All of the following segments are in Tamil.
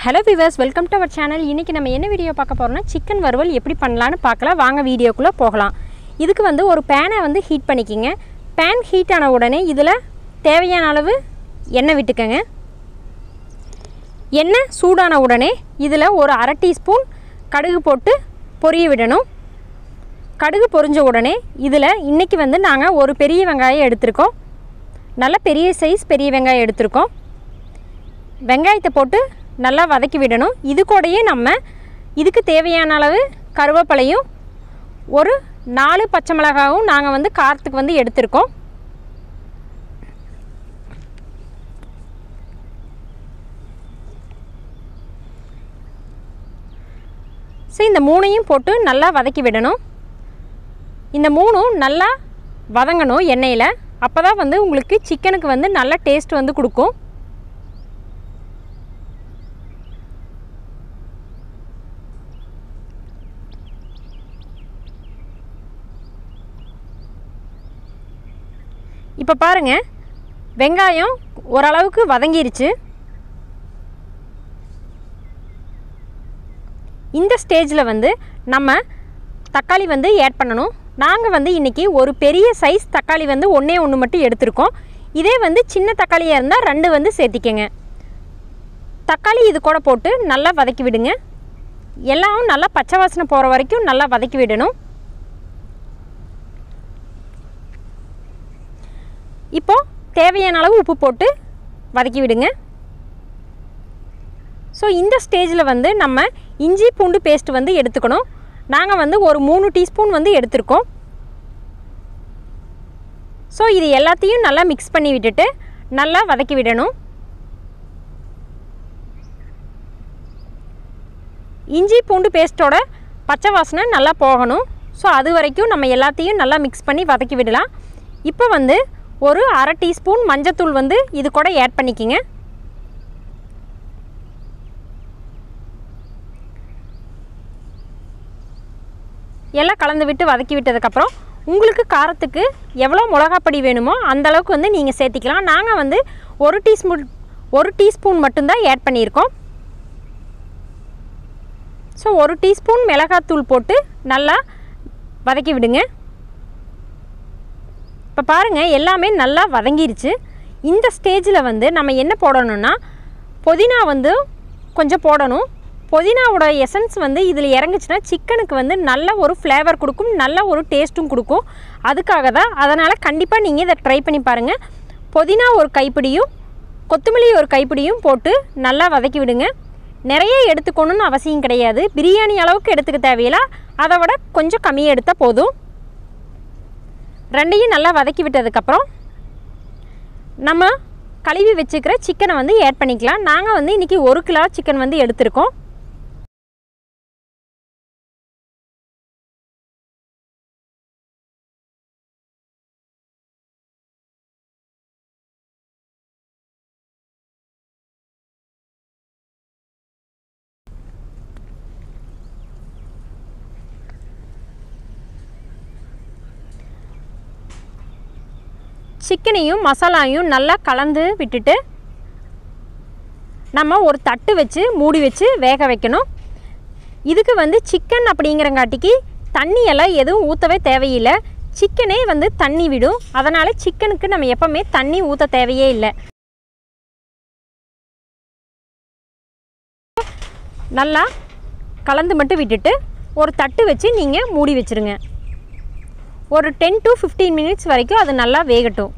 hello viewers welcome to our channel இன்றைக்கி நம்ம என்ன வீடியோ பார்க்க போகிறோம்னா சிக்கன் வறுவல் எப்படி பண்ணலான்னு பார்க்கலாம் வாங்க வீடியோக்குள்ளே போகலாம் இதுக்கு வந்து ஒரு பேனை வந்து ஹீட் பண்ணிக்கிங்க பேன் ஹீட் ஆன உடனே இதில் தேவையான அளவு எண்ணெய் விட்டுக்கங்க எண்ணெய் சூடான உடனே இதில் ஒரு அரை டீஸ்பூன் கடுகு போட்டு பொரிய விடணும் கடுகு பொரிஞ்ச உடனே இதில் இன்றைக்கி வந்து நாங்கள் ஒரு பெரிய வெங்காயம் எடுத்திருக்கோம் நல்ல பெரிய சைஸ் பெரிய வெங்காயம் எடுத்திருக்கோம் வெங்காயத்தை போட்டு நல்லா வதக்கி விடணும் இது கூடயே நம்ம இதுக்கு தேவையான அளவு கருவேப்பிலையும் ஒரு நாலு பச்சை மிளகாவும் நாங்கள் வந்து காரத்துக்கு வந்து எடுத்திருக்கோம் ஸோ இந்த மூணையும் போட்டு நல்லா வதக்கி விடணும் இந்த மூணும் நல்லா வதங்கணும் எண்ணெயில் அப்போ தான் வந்து உங்களுக்கு சிக்கனுக்கு வந்து நல்ல டேஸ்ட் வந்து கொடுக்கும் இப்போ பாருங்கள் வெங்காயம் ஓரளவுக்கு வதங்கிருச்சு இந்த ஸ்டேஜில் வந்து நம்ம தக்காளி வந்து ஆட் பண்ணணும் நாங்கள் வந்து இன்றைக்கி ஒரு பெரிய சைஸ் தக்காளி வந்து ஒன்றே ஒன்று மட்டும் எடுத்திருக்கோம் இதே வந்து சின்ன தக்காளியாக இருந்தால் ரெண்டு வந்து சேர்த்திக்கங்க தக்காளி இது கூட போட்டு நல்லா வதக்கி விடுங்க எல்லாம் நல்லா பச்சை வாசனை போகிற வரைக்கும் நல்லா வதக்கி விடணும் இப்போது தேவையான அளவு உப்பு போட்டு வதக்கி விடுங்க ஸோ இந்த ஸ்டேஜில் வந்து நம்ம இஞ்சி பூண்டு பேஸ்ட் வந்து எடுத்துக்கணும் நாங்கள் வந்து ஒரு மூணு டீஸ்பூன் வந்து எடுத்திருக்கோம் ஸோ இது எல்லாத்தையும் நல்லா மிக்ஸ் பண்ணி விட்டுட்டு நல்லா வதக்கி விடணும் இஞ்சி பூண்டு பேஸ்ட்டோட பச்சை வாசனை நல்லா போகணும் ஸோ அது வரைக்கும் நம்ம எல்லாத்தையும் நல்லா மிக்ஸ் பண்ணி வதக்கி விடலாம் இப்போ வந்து ஒரு அரை டீஸ்பூன் மஞ்சத்தூள் வந்து இது கூட ஆட் பண்ணிக்கிங்க எல்லாம் கலந்து விட்டு வதக்கி விட்டதுக்கப்புறம் உங்களுக்கு காரத்துக்கு எவ்வளோ மிளகாப்பொடி வேணுமோ அந்த அளவுக்கு வந்து நீங்கள் சேர்த்திக்கலாம் நாங்கள் வந்து ஒரு டீஸ்பூன் ஒரு டீஸ்பூன் மட்டும்தான் ஆட் பண்ணியிருக்கோம் ஸோ ஒரு டீஸ்பூன் மிளகாத்தூள் போட்டு நல்லா வதக்கி விடுங்க இப்போ பாருங்கள் எல்லாமே நல்லா வதங்கிருச்சு இந்த ஸ்டேஜில் வந்து நம்ம என்ன போடணும்னா புதினா வந்து கொஞ்சம் போடணும் புதினாவோட எசன்ஸ் வந்து இதில் இறங்குச்சுன்னா சிக்கனுக்கு வந்து நல்ல ஒரு ஃப்ளேவர் கொடுக்கும் நல்ல ஒரு டேஸ்ட்டும் கொடுக்கும் அதுக்காக தான் அதனால் கண்டிப்பாக நீங்கள் இதை ட்ரை பண்ணி பாருங்கள் புதினா ஒரு கைப்பிடியும் கொத்தமல்லி ஒரு கைப்பிடியும் போட்டு நல்லா வதக்கி விடுங்க நிறைய எடுத்துக்கணும்னு அவசியம் கிடையாது பிரியாணி அளவுக்கு எடுத்துக்க தேவையில்ல அதை விட கொஞ்சம் கம்மியாக எடுத்தால் போதும் ரெண்டையும் நல்லா வதக்கி விட்டதுக்கப்புறம் நம்ம கழுவி வச்சுக்கிற சிக்கனை வந்து ஆட் பண்ணிக்கலாம் நாங்கள் வந்து இன்றைக்கி ஒரு கிலோ சிக்கன் வந்து எடுத்திருக்கோம் சிக்கனையும் மசாலாவையும் நல்லா கலந்து விட்டுட்டு நம்ம ஒரு தட்டு வச்சு மூடி வச்சு வேக வைக்கணும் இதுக்கு வந்து சிக்கன் அப்படிங்கிறங்காட்டிக்கு தண்ணியெல்லாம் எதுவும் ஊற்றவே தேவையில்லை சிக்கனே வந்து தண்ணி விடும் அதனால் சிக்கனுக்கு நம்ம எப்போவுமே தண்ணி ஊற்ற தேவையே இல்லை நல்லா கலந்து மட்டும் விட்டுட்டு ஒரு தட்டு வச்சு நீங்கள் மூடி வச்சுருங்க ஒரு டென் டு ஃபிஃப்டீன் மினிட்ஸ் வரைக்கும் அது நல்லா வேகட்டும்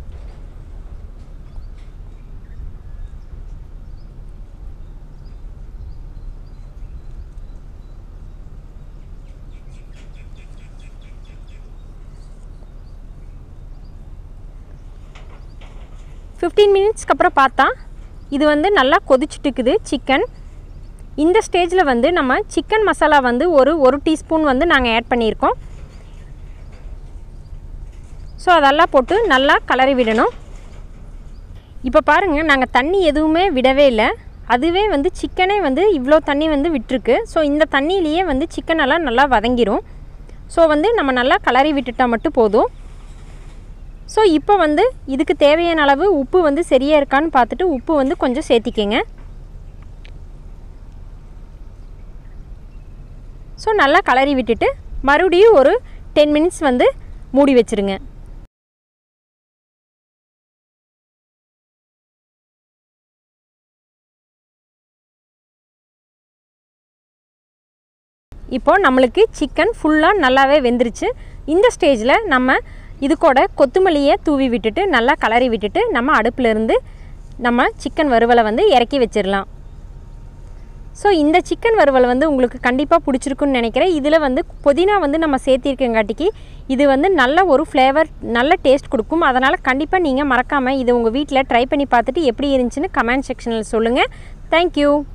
ஃபிஃப்டீன் மினிட்ஸ்க்கு அப்புறம் பார்த்தா இது வந்து நல்லா கொதிச்சுட்டுக்குது சிக்கன் இந்த ஸ்டேஜில் வந்து நம்ம சிக்கன் மசாலா வந்து ஒரு ஒரு டீஸ்பூன் வந்து நாங்கள் ஆட் பண்ணியிருக்கோம் ஸோ அதெல்லாம் போட்டு நல்லா கலரி விடணும் இப்போ பாருங்கள் நாங்கள் தண்ணி எதுவுமே விடவே இல்லை அதுவே வந்து சிக்கனே வந்து இவ்வளோ தண்ணி வந்து விட்டுருக்கு ஸோ இந்த தண்ணியிலேயே வந்து சிக்கன் எல்லாம் நல்லா வதங்கிரும் ஸோ வந்து நம்ம நல்லா கலரி விட்டுட்டால் மட்டும் போதும் ஸோ இப்போ வந்து இதுக்கு தேவையான அளவு உப்பு வந்து சரியாக இருக்கான்னு பார்த்துட்டு உப்பு வந்து கொஞ்சம் சேர்த்திக்கங்க ஸோ நல்லா கலரி விட்டுட்டு மறுபடியும் ஒரு டென் மினிட்ஸ் வந்து மூடி வச்சுருங்க இப்போ நம்மளுக்கு சிக்கன் ஃபுல்லாக நல்லாவே வெந்துருச்சு இந்த ஸ்டேஜில் நம்ம இது கூட கொத்தமல்லியை தூவி விட்டுட்டு நல்லா கலரி விட்டுட்டு நம்ம அடுப்புல இருந்து நம்ம சிக்கன் வறுவலை வந்து இறக்கி வச்சிடலாம் ஸோ இந்த சிக்கன் வறுவல் வந்து உங்களுக்கு கண்டிப்பாக பிடிச்சிருக்குன்னு நினைக்கிறேன் இதில் வந்து புதினா வந்து நம்ம சேர்த்திருக்கங்காட்டிக்கு இது வந்து நல்ல ஒரு ஃப்ளேவர் நல்ல டேஸ்ட் கொடுக்கும் அதனால் கண்டிப்பாக நீங்கள் மறக்காமல் இது உங்கள் வீட்டில் ட்ரை பண்ணி பார்த்துட்டு எப்படி இருந்துச்சுன்னு கமெண்ட் செக்ஷனில் சொல்லுங்கள் தேங்க்யூ